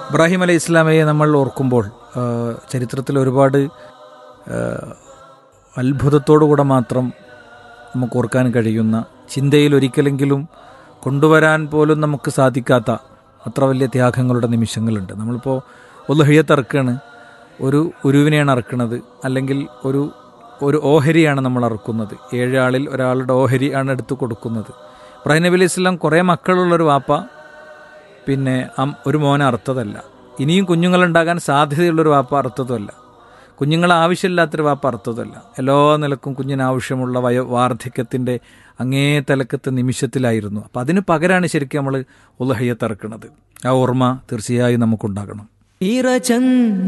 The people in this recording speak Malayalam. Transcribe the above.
ഇബ്രാഹിം അലൈഹി ഇസ്ലാമയെ നമ്മൾ ഓർക്കുമ്പോൾ ആ, ചരിത്രത്തിൽ ഒരുപാട് ആ, അത്ഭുതത്തോടുകൂടെ മാത്രം നമുക്ക് ഓർക്കാൻ കഴിയുന്ന ചിന്തയിൽ ഒരിക്കലെങ്കിലും കൊണ്ടുവരാൻ പോലും നമുക്ക് സാധിക്കാത്ത അത്ര വലിയ ത്യാഗങ്ങളുടെ നിമിഷങ്ങളുണ്ട് നമ്മളിപ്പോൾ ഒലുഹയ്യത്ത് ഇറക്കുകയാണ് ഒരു ഉരുവിനെയാണ് അറക്കുന്നത് അല്ലെങ്കിൽ ഒരു ഒരു ഓഹരിയാണ് നമ്മൾ അറക്കുന്നത് ഏഴാളിൽ ഒരാളുടെ ഓഹരി ആണ് എടുത്തു കൊടുക്കുന്നത് ഇബ്രാഹിം നബി അലൈഹി ഇസ്ലാം കുറേ മക്കളുള്ളൊരു വാപ്പ പിന്നെ അം- ഒരു മോനെ അർത്ഥതല്ല ഇനിയും കുഞ്ഞുങ്ങളുണ്ടാകാൻ സാധ്യതയുള്ളൊരു വാപ്പ അർത്ഥതുമല്ല കുഞ്ഞുങ്ങളെ ആവശ്യമില്ലാത്തൊരു വാപ്പ അർത്ഥതുമല്ല എല്ലാ നിലക്കും കുഞ്ഞിന് ആവശ്യമുള്ള വയോ വാർദ്ധക്യത്തിൻ്റെ അങ്ങേ തലക്കത്തെ നിമിഷത്തിലായിരുന്നു അപ്പം അതിന് പകരമാണ് ശരിക്കും നമ്മൾ ഉലഹയ്യത്ത് ഇറക്കുന്നത് ആ ഓർമ്മ തീർച്ചയായും നമുക്കുണ്ടാകണം ഇറചന്ദ്